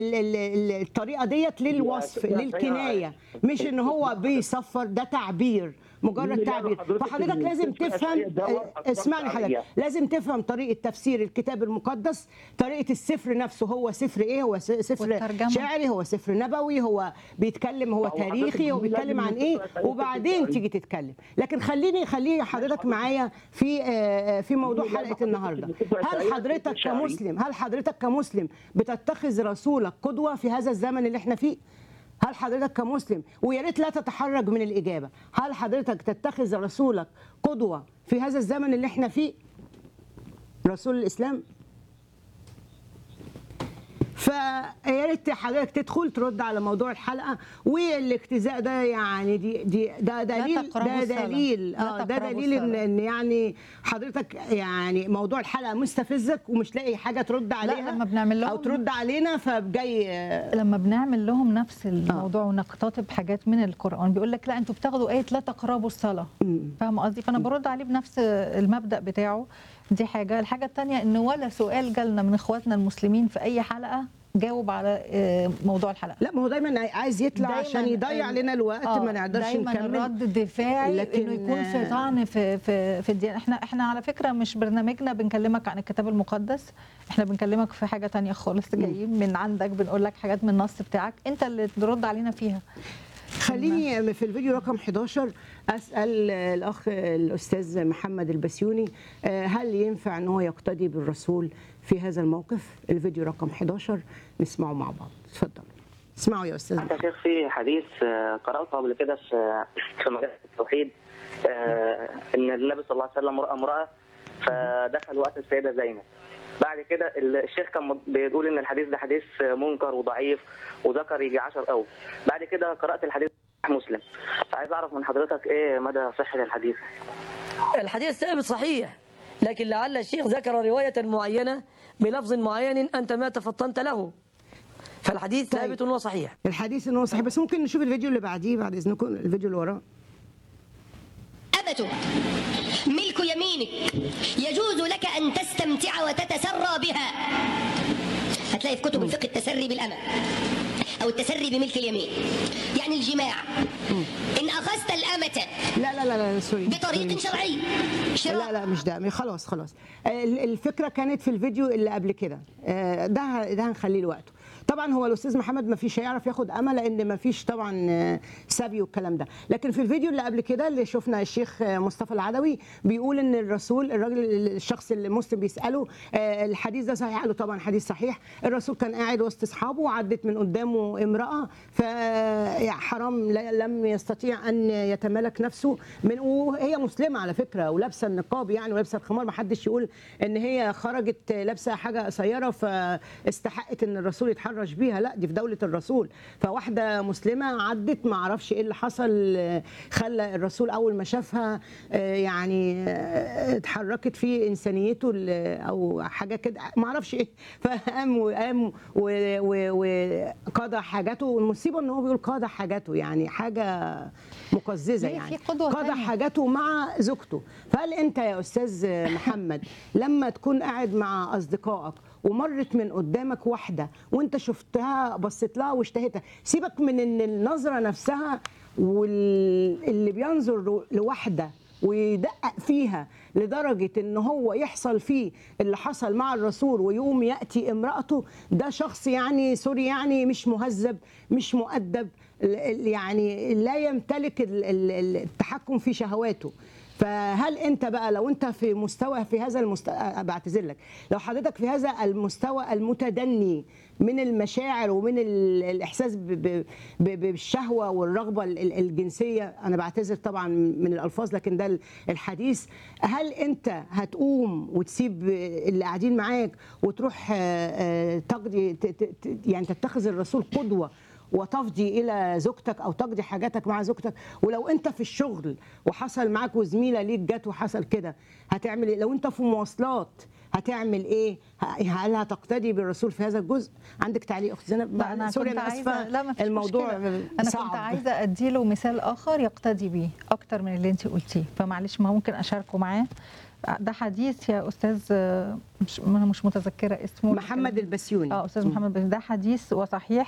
ال- ال- ال- الطريقه ديت للوصف فكرة للكنايه سيئة. مش ان هو بيصفر ده تعبير مجرد اللي تعبير قاله حضرتك فحضرتك إن لازم الفكرة تفهم الأساسية دوت آه، أطلقت اسمعني حضرتك عليها. لازم تفهم طريقه تفسير الكتاب المقدس طريقه السفر نفسه هو سفر ايه هو س- سفر والترجمة. شعري هو سفر نبوي هو بيتكلم هو هو حضرتك تاريخي هو دي بيتكلم لازم عن ايه تبقى سيئة وبعدين التعريف. تيجي تتكلم لكن خليني خلي حضرتك معايا في آه، في موضوع لا، حلقه حضرتك النهارده بتبقى هل سيئة حضرتك الشعري. كمسلم هل حضرتك كمسلم بتتخذ رسولك قدوه في هذا الزمن اللي احنا فيه هل حضرتك كمسلم ويا ريت لا تتحرج من الاجابه هل حضرتك تتخذ رسولك قدوه في هذا الزمن اللي احنا فيه رسول الاسلام فيا ريت حضرتك تدخل ترد على موضوع الحلقه والاجتزاء ده يعني دي دي ده دليل تقربوا ده الصلاة. دليل لا اه ده تقربوا دليل ان الصلاة. ان يعني حضرتك يعني موضوع الحلقه مستفزك ومش لاقي حاجه ترد عليها لما بنعمل لهم- او ترد علينا فجاي آه، لما بنعمل لهم نفس الموضوع ونقتطب حاجات من القرآن بيقول لك لا انتوا بتاخدوا آية لا تقربوا الصلاة فاهم قصدي فأنا برد عليه بنفس المبدأ بتاعه دي حاجة الحاجة التانية إن ولا سؤال جالنا من إخواتنا المسلمين في أي حلقة جاوب على آه، موضوع الحلقة لا ما هو دايما عايز يطلع دايماً عشان يضيع ال- لنا الوقت آه، ما نقدرش دايما نكمل الرد دفاعي لكن- انه يكون في طعن في في في الدين احنا احنا على فكره مش برنامجنا بنكلمك عن الكتاب المقدس احنا بنكلمك في حاجه تانية خالص جايين من عندك بنقول لك حاجات من النص بتاعك انت اللي ترد علينا فيها خليني في الفيديو رقم 11 اسال الاخ الاستاذ محمد البسيوني آه، هل ينفع ان هو يقتدي بالرسول في هذا الموقف الفيديو رقم 11 نسمعه مع بعض اتفضل اسمعوا يا استاذ حتى شيخ في حديث آه، قرأته قبل كده في في مجال التوحيد آه، إن النبي صلى الله عليه وسلم رأى امرأة فدخل وقت السيدة زينب بعد كده الشيخ كان بيقول إن الحديث ده حديث منكر وضعيف وذكر يجي 10 أول بعد كده قرأت الحديث مسلم فعايز أعرف من حضرتك إيه مدى صحة الحديث الحديث ثابت صحيح لكن لعل الشيخ ذكر رواية معينة بلفظ معين أنت ما تفطنت له فالحديث طيب. ثابت وصحيح الحديث ان هو صحيح بس ممكن نشوف الفيديو اللي بعديه بعد اذنكم الفيديو اللي وراه أبته ملك يمينك يجوز لك أن تستمتع وتتسرى بها هتلاقي في كتب الفقه التسري بالأمل أو التسري بملك اليمين يعني الجماع إن أخذت الأمة لا لا لا لا سوري بطريق سوري. شرعي لا شراء لا مش ده خلاص خلاص ال- الفكره كانت في الفيديو اللي قبل كده آه، ده ده هنخليه لوقته طبعا هو الاستاذ محمد ما فيش هيعرف ياخد امل لان ما فيش طبعا آه، سبي والكلام ده لكن في الفيديو اللي قبل كده اللي شفنا الشيخ آه، مصطفى العدوي بيقول ان الرسول الراجل الشخص اللي المسلم بيساله آه، الحديث ده صحيح قال له طبعا حديث صحيح الرسول كان قاعد وسط اصحابه وعدت من قدامه امراه فحرام لم يستطيع ان يتمالك نفسه من وهي مسلمه على فكره ولابسه النقاب يعني ولابسه الخمار ما حدش يقول ان هي خرجت لابسه حاجه قصيره فاستحقت ان الرسول يتحرش بيها لا دي في دوله الرسول فواحده مسلمه عدت ما اعرفش ايه اللي حصل آه، خلى الرسول اول ما شافها آه، يعني آه، اتحركت في انسانيته ال- او حاجه كده ما اعرفش ايه فقام وقام و- و- وقضى حاجته المصيبه ان هو بيقول قضى حاجته يعني حاجه مقززه ليه؟ يعني في قدوة قضى تانية. حاجته مع زوجته فهل انت يا استاذ محمد لما تكون قاعد مع اصدقائك ومرت من قدامك واحده وانت شفتها بصيت لها واشتهيتها سيبك من ان النظره نفسها واللي بينظر لواحده ويدقق فيها لدرجة ان هو يحصل فيه اللي حصل مع الرسول ويقوم يأتي امرأته ده شخص يعني سوري يعني مش مهذب مش مؤدب ال- يعني لا يمتلك ال- ال- التحكم في شهواته فهل انت بقى لو انت في مستوى في هذا المستوى بعتذر لك لو حضرتك في هذا المستوى المتدني من المشاعر ومن ال- الاحساس ب- ب- ب- بالشهوه والرغبه ال- ال- الجنسيه انا بعتذر طبعا من الالفاظ لكن ده ال- الحديث هل انت هتقوم وتسيب اللي قاعدين معاك وتروح آه، آه، تقضي ت- ت- ت- يعني تتخذ الرسول قدوه وتفضي الى زوجتك او تقضي حاجاتك مع زوجتك ولو انت في الشغل وحصل معاك وزميله ليك جت وحصل كده هتعمل ايه لو انت في مواصلات هتعمل ايه ه- هل هتقتدي بالرسول في هذا الجزء عندك تعليق اخت زينب لا انا سوري كنت انا عايزه اسفه لا ما فيش الموضوع مشكلة. انا صعب كنت عايزه اديله مثال اخر يقتدي بيه اكتر من اللي انت قلتيه فمعلش ما ممكن اشاركه معاه ده حديث يا استاذ مش انا مش متذكره اسمه محمد البسيوني اه استاذ محمد بن ده حديث وصحيح